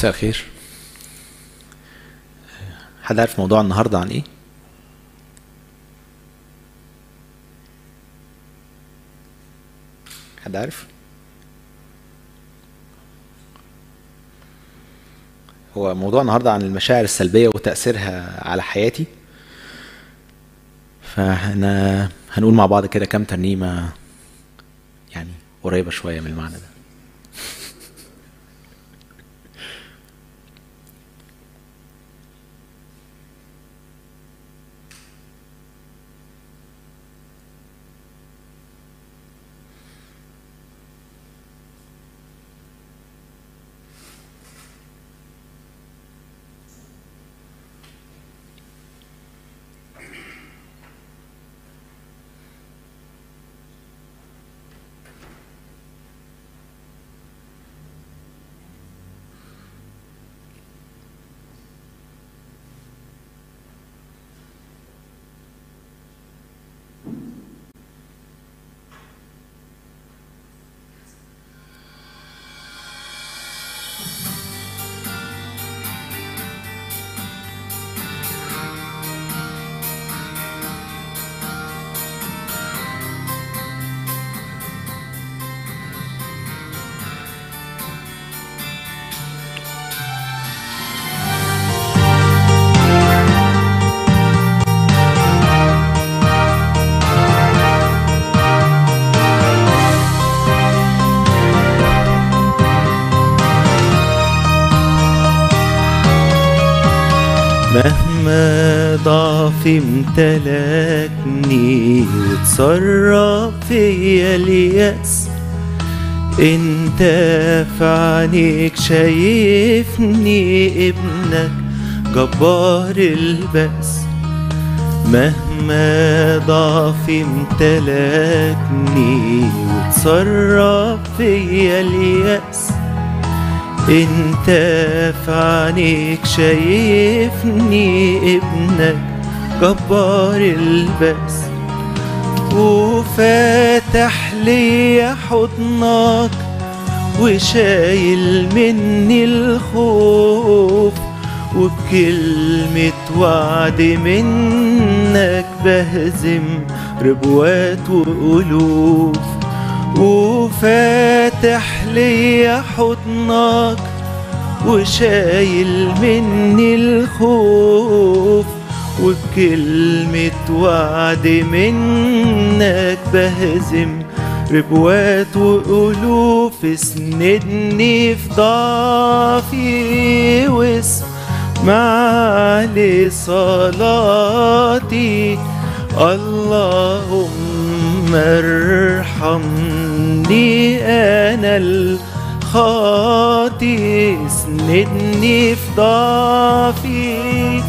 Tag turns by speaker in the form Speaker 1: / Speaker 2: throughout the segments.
Speaker 1: مساء الخير حد عارف موضوع النهارده عن ايه حد عارف هو موضوع النهارده عن المشاعر السلبيه وتاثيرها على حياتي فاحنا هنقول مع بعض كده كام ترنيمه يعني قريبه شويه من المعنى ده
Speaker 2: مهما ضعفي امتلكني وتصرف فيا اليأس انت في عينيك شايفني ابنك جبار البأس مهما ضعفي امتلكني وتصرف فيا اليأس انت في عينيك شايفني ابنك جبار البأس وفاتح لي حضنك وشايل مني الخوف وبكلمة وعد منك بهزم ربوات وألوف وفاتح لي حضنك وشايل مني الخوف وبكلمة وعد منك بهزم ربوات وألوف اسندني في ضعفي واسمع لصلاتي اللهم ارحمني انا الخاطي اسندني في ضعفي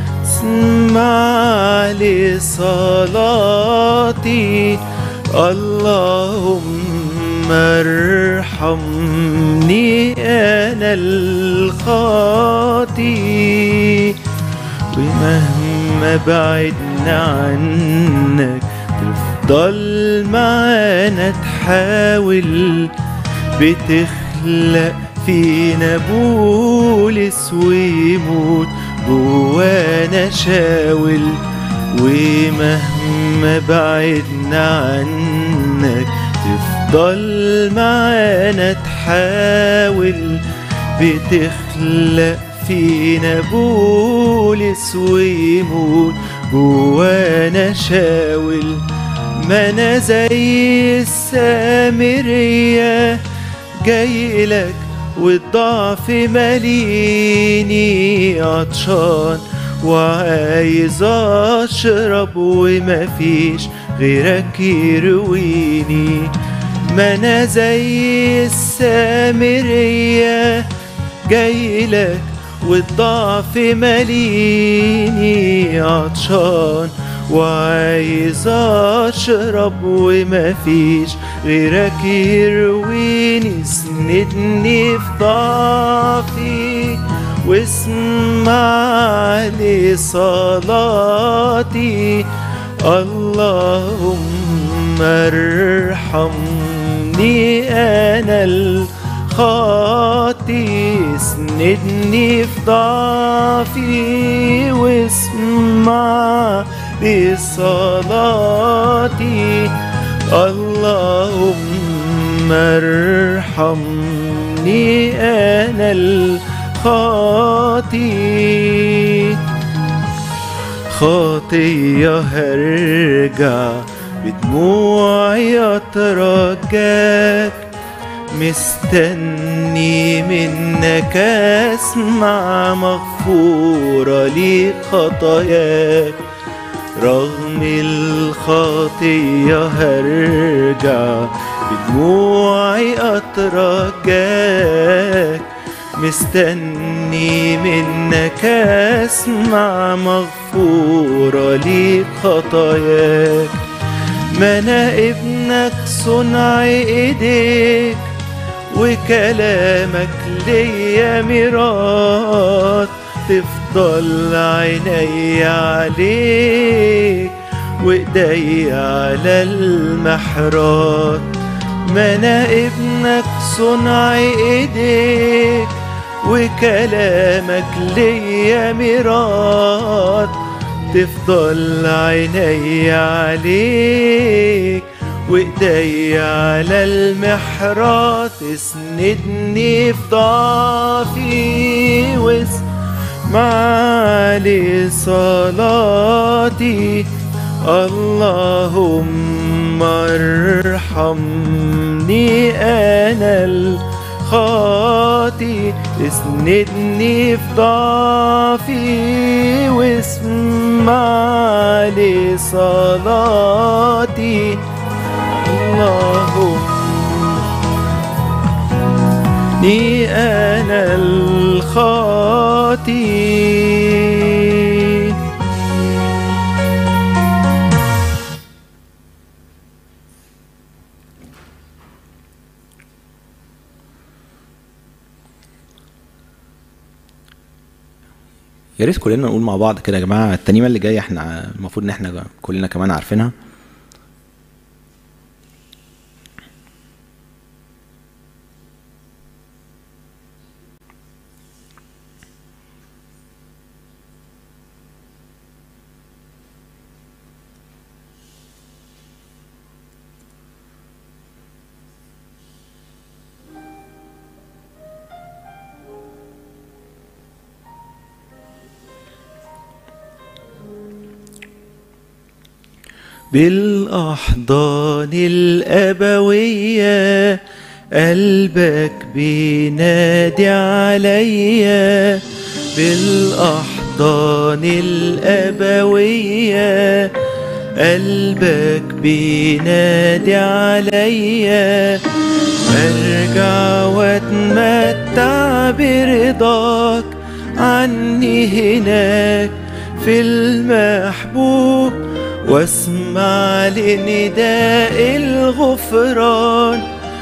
Speaker 2: اسمع لصلاتي اللهم ارحمني انا الخاطي ومهما بعدنا عنك تفضل معانا تحاول بتخلق فينا بولس ويموت جوانا شاول ومهما بعدنا عنك تفضل معانا تحاول بتخلق فينا بولس ويموت جوانا شاول ما انا زي السامرية جاي لك والضعف ماليني عطشان وعايز اشرب ومفيش غيرك يرويني ما انا زي السامرية جاي لك والضعف ماليني عطشان وعايز اشرب ومفيش غيرك يرويني اسندني في ضعفي واسمع لصلاتي اللهم ارحمني انا الخاطي اسندني في ضعفي واسمع لصلاتي اللهم ارحمني انا الخاطي خاطية هرجع بدموعي اترجاك مستني منك اسمع مغفورة لي خطاياك رغم الخطية هرجع بدموعي اترجاك مستني منك اسمع مغفورة لي خطاياك ما انا ابنك صنع ايديك وكلامك ليا ميراث تفضل عيني عليك وايدي على المحرات ما انا ابنك صنع ايديك وكلامك ليا ميراث تفضل عيني عليك وايدي على المحرات اسندني في ضعفي واسمع لي صلاتي اللهم ارحمني انا الخاطي اسندني في ضعفي واسمع لي صلاتي اللهم ني انا الخاطي
Speaker 1: يا ريت كلنا نقول مع بعض كده يا جماعه الترنيمه اللي جايه احنا المفروض ان احنا كلنا كمان عارفينها
Speaker 2: بالأحضان الأبوية قلبك بينادي عليا بالأحضان الأبوية قلبك بينادي عليا ارجع واتمتع برضاك عني هناك في المحبوب واسمع لنداء الغفران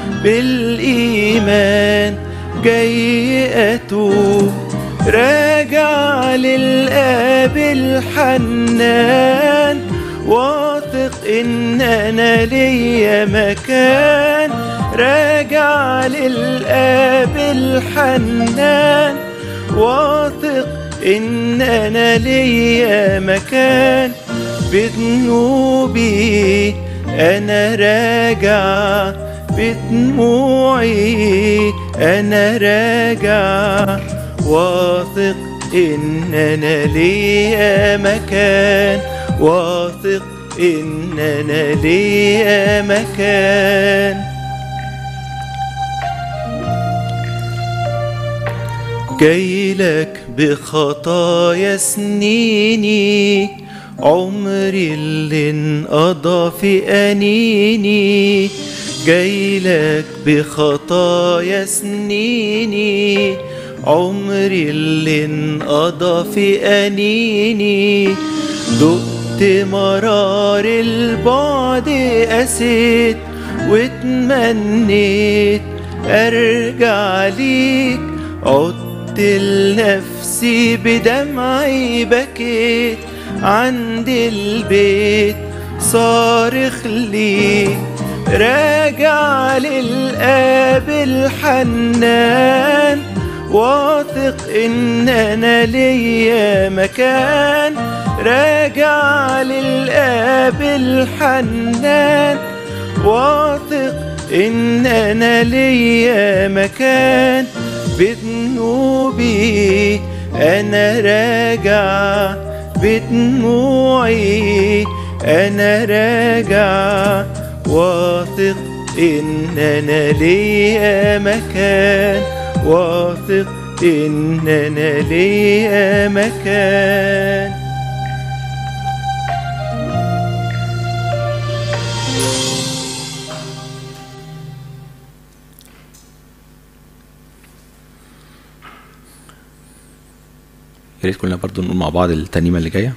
Speaker 2: بالإيمان جاي أتوب راجع للآب الحنان واثق إن أنا ليا مكان راجع للآب الحنان واثق إن أنا ليا مكان بذنوبي أنا راجع بدموعي أنا راجع واثق إن أنا ليا مكان واثق إن أنا ليا مكان جايلك بخطايا سنيني عمري اللي انقضى في أنيني جايلك بخطايا سنيني عمري اللي انقضى في أنيني دقت مرار البعد قسيت واتمنيت أرجع ليك عدت لنفسي بدمعي بكيت عند البيت صارخ لي راجع للآب الحنان واثق ان انا ليا مكان راجع للاب الحنان واثق ان انا ليا مكان بذنوبي انا راجع بدموعي انا راجع واثق ان انا ليا مكان واثق ان انا ليا مكان
Speaker 1: يا ريت كلنا برضو نقول مع بعض الترنيمه اللي جايه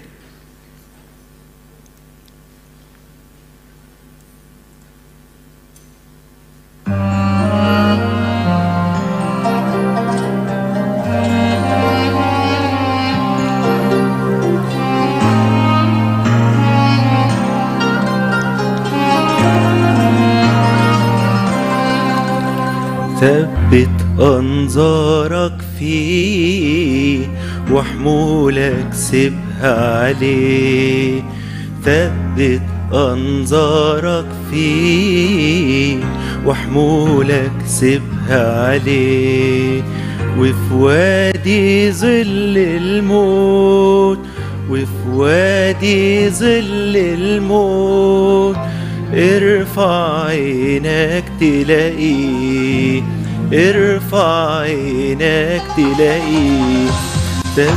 Speaker 2: ثبت أنظارك فيه وحمولك سيبها عليه ثبت أنظارك فيه وحمولك سيبها عليه وفي وادي ظل الموت وفي وادي ظل الموت ارفع عينك تلاقيه ارفع عينك تلاقيه ده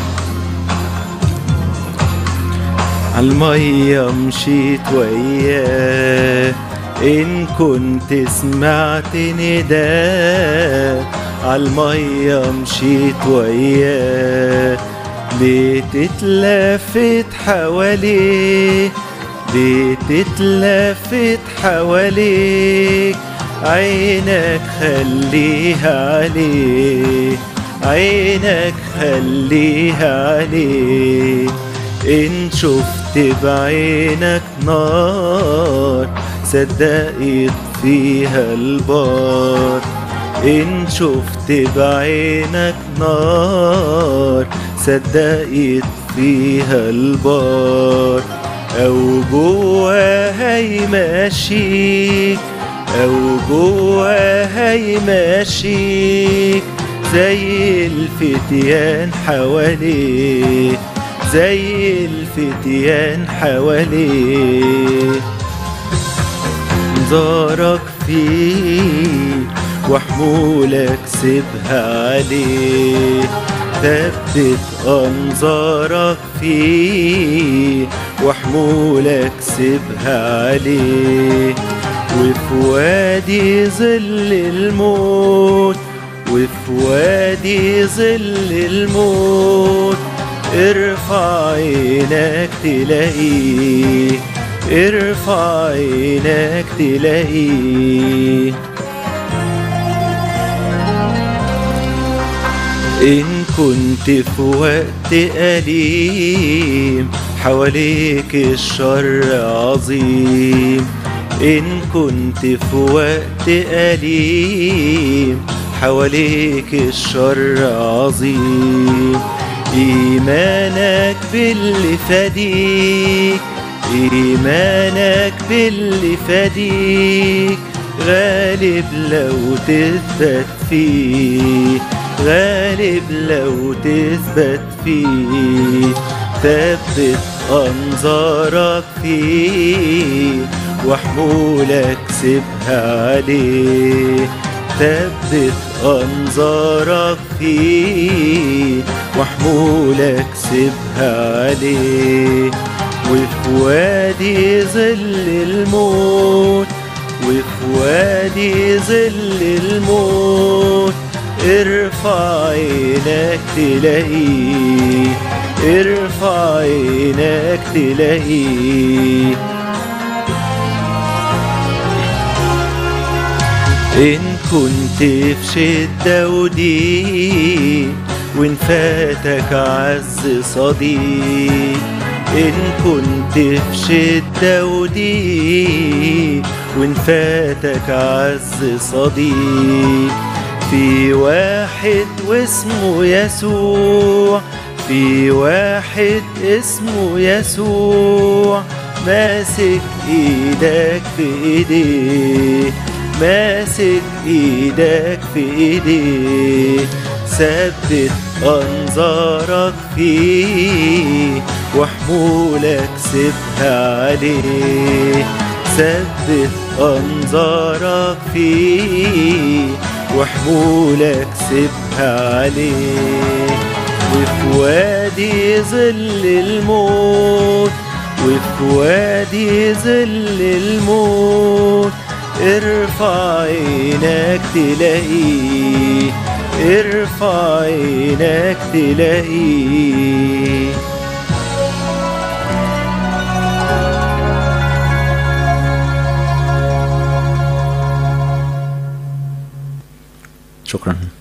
Speaker 2: عالمية مشيت وياه إن كنت سمعت نداء عالمية مشيت وياه ليه تتلفت حواليه ليه تتلفت حواليك عينك خليها عليه عينك خليها عليه إن شفت بعينك نار صدق يطفيها البار إن شفت بعينك نار صدق يطفيها البار أو جواها يمشيك أو جواها يمشيك زي الفتيان حواليه زي الفتيان حواليه انظارك فيه وحمولك سيبها عليه ثبت أنظارك فيه وحمولك سيبها عليه وفي وادي ظل الموت وفي وادي ظل الموت ارفع عينك تلاقيه ارفع عينك تلاقيه إن كنت في وقت أليم حواليك الشر عظيم إن كنت في وقت أليم حواليك الشر عظيم إيمانك باللي فديك إيمانك باللي فديك غالب لو تثبت فيه غالب لو تثبت فيه ثبت أنظارك فيه وحمولك سيبها عليه ثبت أنظارك فيه وحمولك سيبها عليه وفي وادي ظل الموت وفي وادي ظل الموت ارفع عينك تلاقيه ارفع عينك تلاقيه إن كنت في شدة وضيق وإن فاتك عز صديق إن كنت في شدة وضيق وإن فاتك عز صديق في واحد واسمه يسوع في واحد اسمه يسوع ماسك ايدك في ايديه ماسك ايدك في ايديه ثبت انظارك فيه وحمولك سيبها عليه ثبت انظارك فيه وحمولك سيبها عليه وفي وادي ظل الموت وفي وادي ظل الموت ارفع عينك تلاقيه ارفع عينك تلاقيه
Speaker 1: شكرا